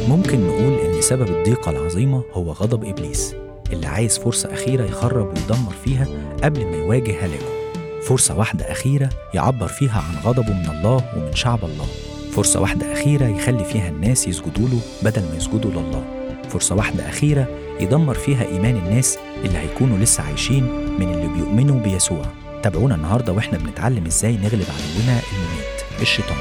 ممكن نقول إن سبب الضيقة العظيمة هو غضب إبليس اللي عايز فرصة أخيرة يخرب ويدمر فيها قبل ما يواجه هلاكه فرصة واحدة أخيرة يعبر فيها عن غضبه من الله ومن شعب الله فرصة واحدة أخيرة يخلي فيها الناس يسجدوا له بدل ما يسجدوا لله فرصة واحدة أخيرة يدمر فيها إيمان الناس اللي هيكونوا لسه عايشين من اللي بيؤمنوا بيسوع تابعونا النهاردة وإحنا بنتعلم إزاي نغلب عدونا المميت الشيطان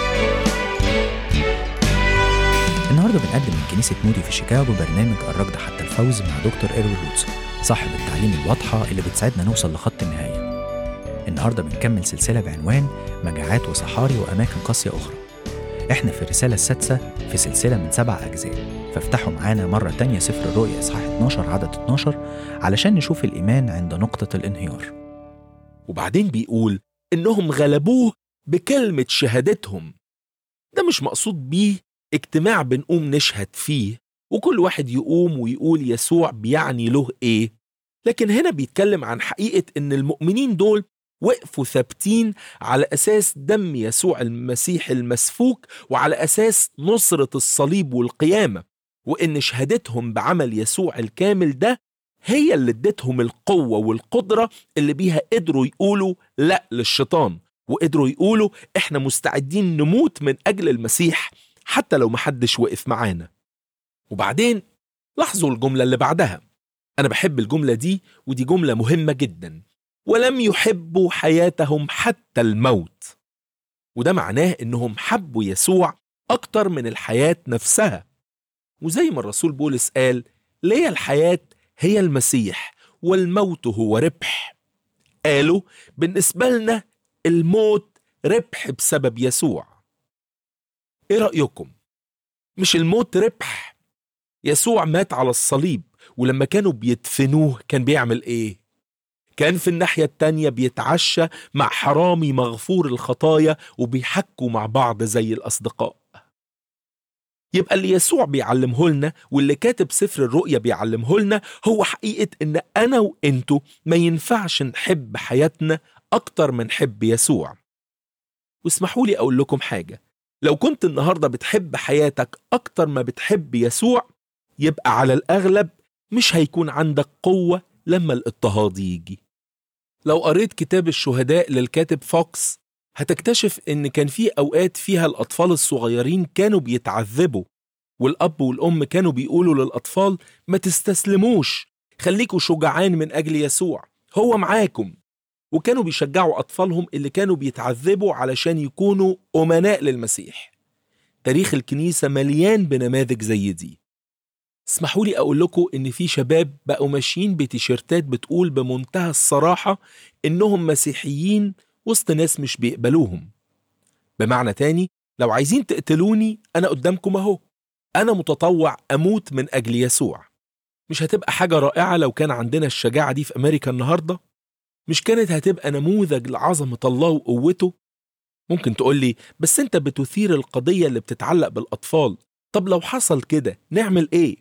النهارده بنقدم من كنيسة مودي في شيكاغو برنامج الركض حتى الفوز مع دكتور إيروين روتس صاحب التعليم الواضحة اللي بتساعدنا نوصل لخط النهاية النهارده بنكمل سلسلة بعنوان مجاعات وصحاري وأماكن قاسية أخرى احنا في الرسالة السادسة في سلسلة من سبع أجزاء فافتحوا معانا مرة تانية سفر الرؤيا إصحاح 12 عدد 12 علشان نشوف الإيمان عند نقطة الانهيار وبعدين بيقول إنهم غلبوه بكلمة شهادتهم ده مش مقصود بيه اجتماع بنقوم نشهد فيه وكل واحد يقوم ويقول يسوع بيعني له ايه لكن هنا بيتكلم عن حقيقة ان المؤمنين دول وقفوا ثابتين على اساس دم يسوع المسيح المسفوك وعلى اساس نصرة الصليب والقيامة وان شهادتهم بعمل يسوع الكامل ده هي اللي ادتهم القوة والقدرة اللي بيها قدروا يقولوا لا للشيطان وقدروا يقولوا احنا مستعدين نموت من اجل المسيح حتى لو محدش وقف معانا وبعدين لاحظوا الجملة اللي بعدها أنا بحب الجملة دي ودي جملة مهمة جدا ولم يحبوا حياتهم حتى الموت وده معناه إنهم حبوا يسوع أكتر من الحياة نفسها وزي ما الرسول بولس قال ليه الحياة هي المسيح والموت هو ربح قالوا بالنسبة لنا الموت ربح بسبب يسوع ايه رأيكم؟ مش الموت ربح؟ يسوع مات على الصليب ولما كانوا بيدفنوه كان بيعمل ايه؟ كان في الناحية التانية بيتعشى مع حرامي مغفور الخطايا وبيحكوا مع بعض زي الأصدقاء يبقى اللي يسوع بيعلمه لنا واللي كاتب سفر الرؤيا بيعلمه لنا هو حقيقة إن أنا وإنتوا ما ينفعش نحب حياتنا أكتر من حب يسوع واسمحوا لي أقول لكم حاجة لو كنت النهارده بتحب حياتك اكتر ما بتحب يسوع يبقى على الاغلب مش هيكون عندك قوه لما الاضطهاد يجي لو قريت كتاب الشهداء للكاتب فوكس هتكتشف ان كان في اوقات فيها الاطفال الصغيرين كانوا بيتعذبوا والاب والام كانوا بيقولوا للاطفال ما تستسلموش خليكوا شجعان من اجل يسوع هو معاكم وكانوا بيشجعوا أطفالهم اللي كانوا بيتعذبوا علشان يكونوا أمناء للمسيح تاريخ الكنيسة مليان بنماذج زي دي اسمحوا لي أقول لكم إن في شباب بقوا ماشيين بتيشيرتات بتقول بمنتهى الصراحة إنهم مسيحيين وسط ناس مش بيقبلوهم بمعنى تاني لو عايزين تقتلوني أنا قدامكم أهو أنا متطوع أموت من أجل يسوع مش هتبقى حاجة رائعة لو كان عندنا الشجاعة دي في أمريكا النهارده مش كانت هتبقى نموذج لعظمة الله وقوته؟ ممكن تقول لي بس انت بتثير القضية اللي بتتعلق بالأطفال طب لو حصل كده نعمل ايه؟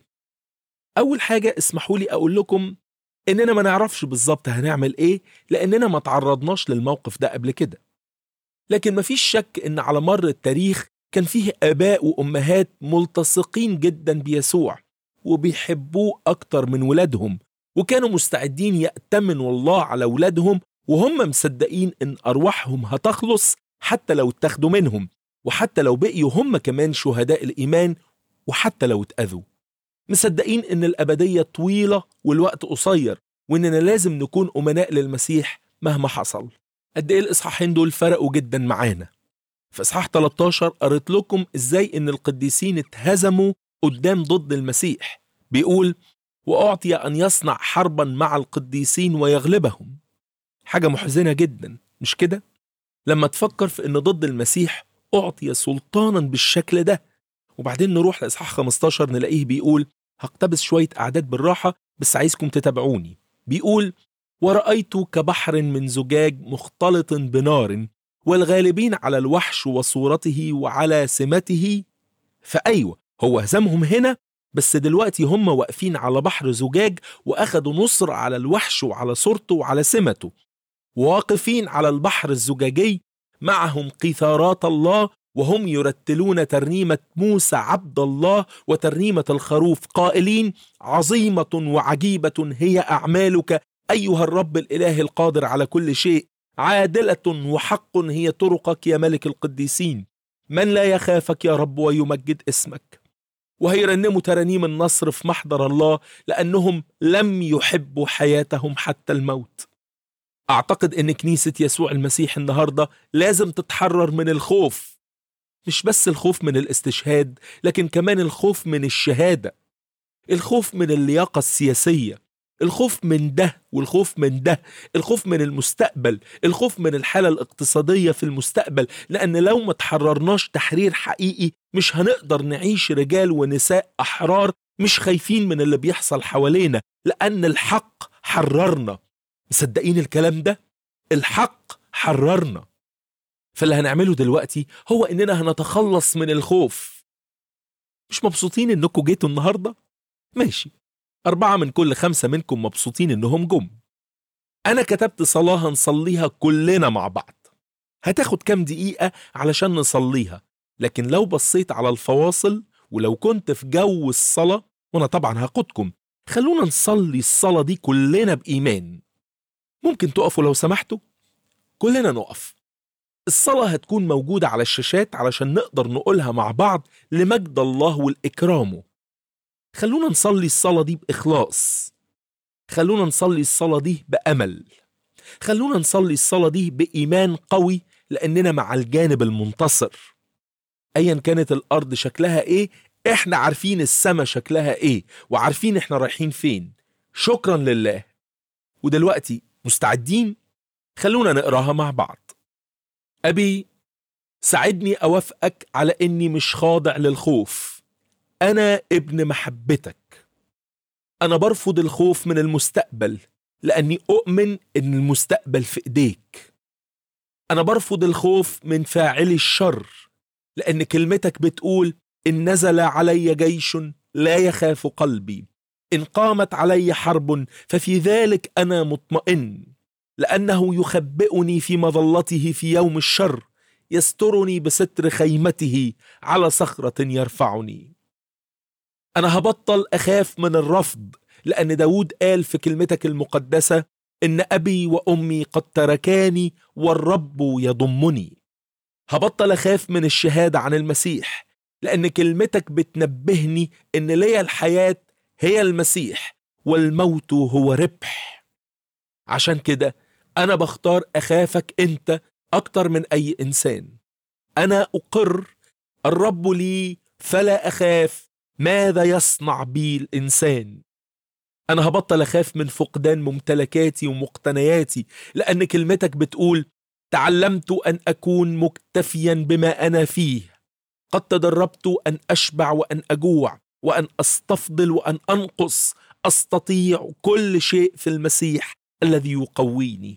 أول حاجة اسمحوا لي أقول لكم إننا ما نعرفش بالظبط هنعمل ايه لأننا ما تعرضناش للموقف ده قبل كده لكن مفيش شك إن على مر التاريخ كان فيه آباء وأمهات ملتصقين جدا بيسوع وبيحبوه أكتر من ولادهم وكانوا مستعدين يأتمنوا الله على أولادهم وهم مصدقين إن أرواحهم هتخلص حتى لو اتاخدوا منهم وحتى لو بقيوا هم كمان شهداء الإيمان وحتى لو اتأذوا مصدقين إن الأبدية طويلة والوقت قصير وإننا لازم نكون أمناء للمسيح مهما حصل قد إيه الإصحاحين دول فرقوا جدا معانا في إصحاح 13 قريت لكم إزاي إن القديسين اتهزموا قدام ضد المسيح بيقول وأعطي أن يصنع حربا مع القديسين ويغلبهم حاجة محزنة جدا مش كده؟ لما تفكر في أن ضد المسيح أعطي سلطانا بالشكل ده وبعدين نروح لإصحاح 15 نلاقيه بيقول هقتبس شوية أعداد بالراحة بس عايزكم تتابعوني بيقول ورأيت كبحر من زجاج مختلط بنار والغالبين على الوحش وصورته وعلى سمته فأيوة هو هزمهم هنا بس دلوقتي هم واقفين على بحر زجاج واخدوا نصر على الوحش وعلى صورته وعلى سمته واقفين على البحر الزجاجي معهم قيثارات الله وهم يرتلون ترنيمة موسى عبد الله وترنيمة الخروف قائلين عظيمة وعجيبة هي أعمالك أيها الرب الإله القادر على كل شيء عادلة وحق هي طرقك يا ملك القديسين من لا يخافك يا رب ويمجد اسمك وهيرنموا ترانيم النصر في محضر الله لأنهم لم يحبوا حياتهم حتى الموت أعتقد أن كنيسة يسوع المسيح النهاردة لازم تتحرر من الخوف مش بس الخوف من الاستشهاد لكن كمان الخوف من الشهادة الخوف من اللياقة السياسية الخوف من ده والخوف من ده الخوف من المستقبل الخوف من الحالة الاقتصادية في المستقبل لأن لو ما تحررناش تحرير حقيقي مش هنقدر نعيش رجال ونساء أحرار مش خايفين من اللي بيحصل حوالينا لأن الحق حررنا مصدقين الكلام ده؟ الحق حررنا فاللي هنعمله دلوقتي هو إننا هنتخلص من الخوف مش مبسوطين إنكم جيتوا النهاردة؟ ماشي أربعة من كل خمسة منكم مبسوطين إنهم جم أنا كتبت صلاة هنصليها كلنا مع بعض هتاخد كام دقيقة علشان نصليها لكن لو بصيت على الفواصل ولو كنت في جو الصلاة وأنا طبعا هاخدكم خلونا نصلي الصلاة دي كلنا بإيمان ممكن تقفوا لو سمحتوا كلنا نقف الصلاة هتكون موجودة على الشاشات علشان نقدر نقولها مع بعض لمجد الله والإكرامه خلونا نصلي الصلاة دي بإخلاص خلونا نصلي الصلاة دي بأمل خلونا نصلي الصلاة دي بإيمان قوي لأننا مع الجانب المنتصر أيا كانت الأرض شكلها إيه إحنا عارفين السماء شكلها إيه وعارفين إحنا رايحين فين شكرا لله ودلوقتي مستعدين خلونا نقراها مع بعض أبي ساعدني أوافقك على إني مش خاضع للخوف أنا ابن محبتك أنا برفض الخوف من المستقبل لأني أؤمن إن المستقبل في إيديك أنا برفض الخوف من فاعلي الشر لأن كلمتك بتقول إن نزل علي جيش لا يخاف قلبي إن قامت علي حرب ففي ذلك أنا مطمئن لأنه يخبئني في مظلته في يوم الشر يسترني بستر خيمته على صخرة يرفعني أنا هبطل أخاف من الرفض لأن داود قال في كلمتك المقدسة إن أبي وأمي قد تركاني والرب يضمني هبطل أخاف من الشهادة عن المسيح لأن كلمتك بتنبهني إن ليا الحياة هي المسيح والموت هو ربح عشان كده أنا بختار أخافك أنت أكتر من أي إنسان أنا أقر الرب لي فلا أخاف ماذا يصنع بي الإنسان أنا هبطل أخاف من فقدان ممتلكاتي ومقتنياتي لأن كلمتك بتقول تعلمت أن أكون مكتفيا بما أنا فيه قد تدربت أن أشبع وأن أجوع وأن أستفضل وأن أنقص أستطيع كل شيء في المسيح الذي يقويني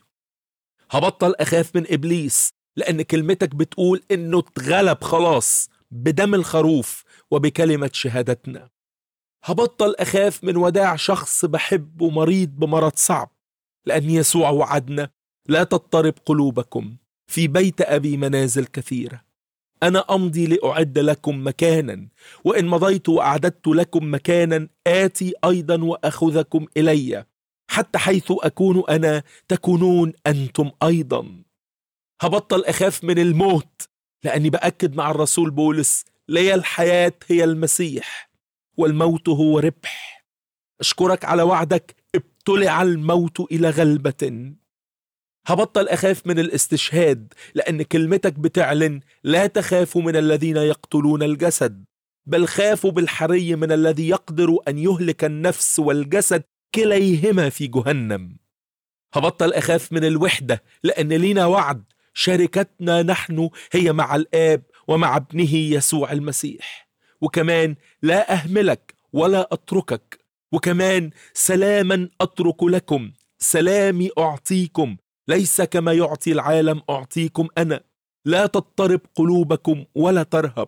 هبطل أخاف من إبليس لأن كلمتك بتقول إنه اتغلب خلاص بدم الخروف وبكلمة شهادتنا هبطل أخاف من وداع شخص بحبه مريض بمرض صعب لأن يسوع وعدنا لا تضطرب قلوبكم في بيت أبي منازل كثيرة أنا أمضي لأعد لكم مكانا وإن مضيت وأعددت لكم مكانا آتي أيضا وأخذكم إلي حتى حيث أكون أنا تكونون أنتم أيضا هبطل أخاف من الموت لأني بأكد مع الرسول بولس لي الحياة هي المسيح والموت هو ربح أشكرك على وعدك ابتلع الموت إلى غلبة هبطل أخاف من الاستشهاد لأن كلمتك بتعلن لا تخافوا من الذين يقتلون الجسد بل خافوا بالحري من الذي يقدر أن يهلك النفس والجسد كليهما في جهنم هبطل أخاف من الوحدة لأن لينا وعد شركتنا نحن هي مع الآب ومع ابنه يسوع المسيح وكمان لا أهملك ولا أتركك وكمان سلاما أترك لكم سلامي أعطيكم ليس كما يعطي العالم أعطيكم أنا لا تضطرب قلوبكم ولا ترهب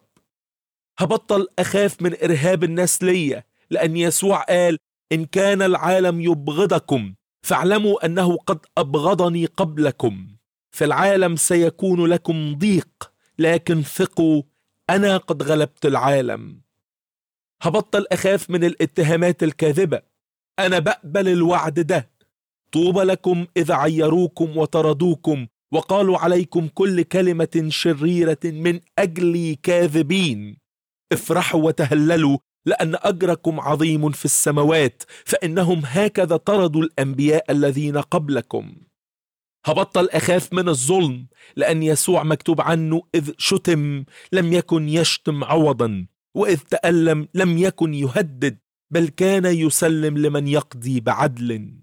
هبطل أخاف من إرهاب الناس ليا لأن يسوع قال إن كان العالم يبغضكم فاعلموا أنه قد أبغضني قبلكم في العالم سيكون لكم ضيق لكن ثقوا أنا قد غلبت العالم هبطل أخاف من الاتهامات الكاذبة أنا بقبل الوعد ده طوبى لكم إذا عيروكم وطردوكم وقالوا عليكم كل كلمة شريرة من أجلي كاذبين افرحوا وتهللوا لأن أجركم عظيم في السماوات فإنهم هكذا طردوا الأنبياء الذين قبلكم هبطل أخاف من الظلم لأن يسوع مكتوب عنه إذ شتم لم يكن يشتم عوضا وإذ تألم لم يكن يهدد بل كان يسلم لمن يقضي بعدل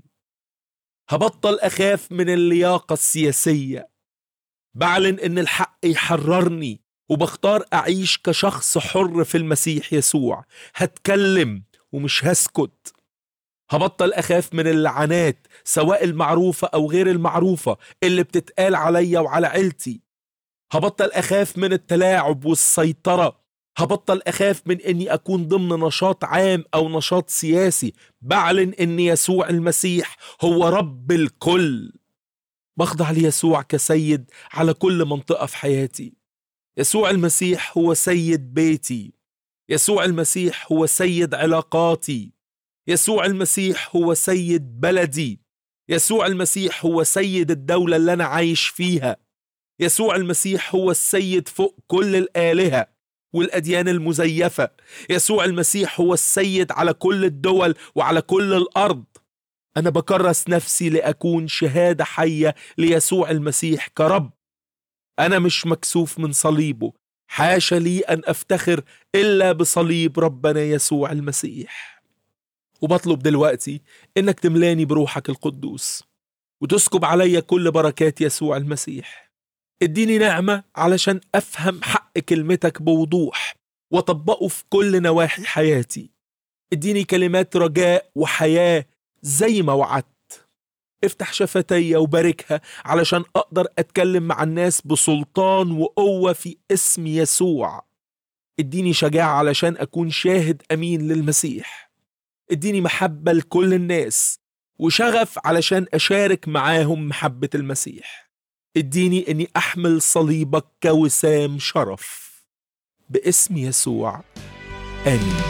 هبطل أخاف من اللياقة السياسية بعلن إن الحق يحررني وبختار أعيش كشخص حر في المسيح يسوع هتكلم ومش هسكت هبطل أخاف من اللعنات سواء المعروفة أو غير المعروفة اللي بتتقال عليا وعلى عيلتي هبطل أخاف من التلاعب والسيطرة هبطل أخاف من أني أكون ضمن نشاط عام أو نشاط سياسي بعلن أن يسوع المسيح هو رب الكل بخضع ليسوع كسيد على كل منطقة في حياتي يسوع المسيح هو سيد بيتي يسوع المسيح هو سيد علاقاتي يسوع المسيح هو سيد بلدي يسوع المسيح هو سيد الدولة اللي أنا عايش فيها يسوع المسيح هو السيد فوق كل الآلهة والأديان المزيفة يسوع المسيح هو السيد على كل الدول وعلى كل الأرض أنا بكرس نفسي لأكون شهادة حية ليسوع المسيح كرب أنا مش مكسوف من صليبه حاشا لي أن أفتخر إلا بصليب ربنا يسوع المسيح وبطلب دلوقتي إنك تملاني بروحك القدوس وتسكب عليا كل بركات يسوع المسيح اديني نعمة علشان أفهم حق كلمتك بوضوح وطبقه في كل نواحي حياتي اديني كلمات رجاء وحياة زي ما وعدت افتح شفتي وباركها علشان أقدر أتكلم مع الناس بسلطان وقوة في اسم يسوع اديني شجاعة علشان أكون شاهد أمين للمسيح اديني محبة لكل الناس وشغف علشان أشارك معاهم محبة المسيح اديني اني احمل صليبك كوسام شرف باسم يسوع امين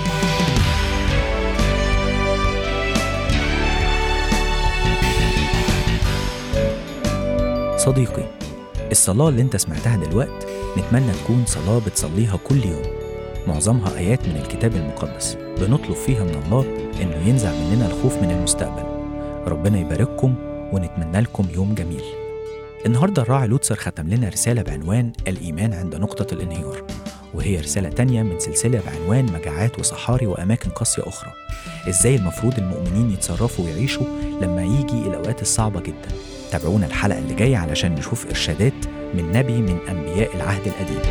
صديقي الصلاة اللي انت سمعتها دلوقت نتمنى تكون صلاة بتصليها كل يوم معظمها آيات من الكتاب المقدس بنطلب فيها من الله إنه ينزع مننا الخوف من المستقبل ربنا يبارككم ونتمنى لكم يوم جميل النهاردة الراعي لوتسر ختم لنا رسالة بعنوان الإيمان عند نقطة الانهيار وهي رسالة تانية من سلسلة بعنوان مجاعات وصحاري وأماكن قاسية أخرى إزاي المفروض المؤمنين يتصرفوا ويعيشوا لما يجي الأوقات الصعبة جدا تابعونا الحلقة اللي جاية علشان نشوف إرشادات من نبي من أنبياء العهد القديم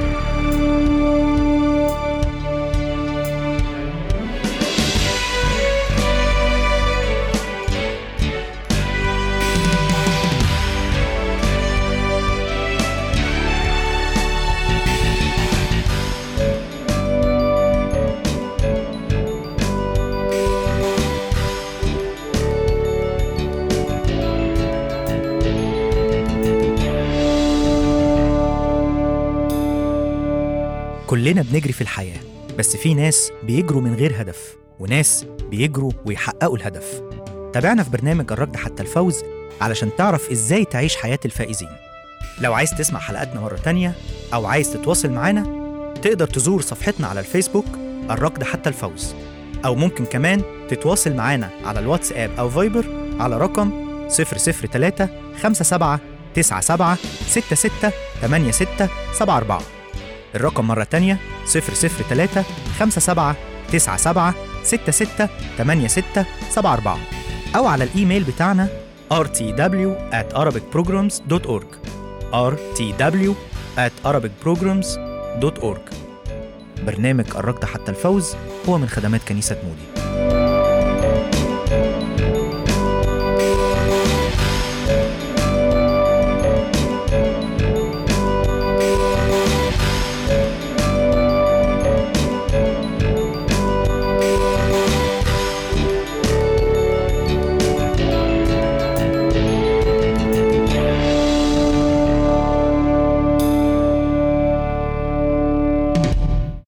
كلنا بنجري في الحياة بس في ناس بيجروا من غير هدف وناس بيجروا ويحققوا الهدف تابعنا في برنامج الركض حتى الفوز علشان تعرف ازاي تعيش حياة الفائزين لو عايز تسمع حلقاتنا مرة تانية أو عايز تتواصل معانا تقدر تزور صفحتنا على الفيسبوك الركض حتى الفوز أو ممكن كمان تتواصل معانا على الواتساب أو فايبر على رقم 003 57 97 66 86 74 الرقم مرة تانية 003 57 97 66 86 74 أو على الإيميل بتاعنا rtw at arabicprograms.org rtw at arabicprograms.org برنامج الركض حتى الفوز هو من خدمات كنيسة مودي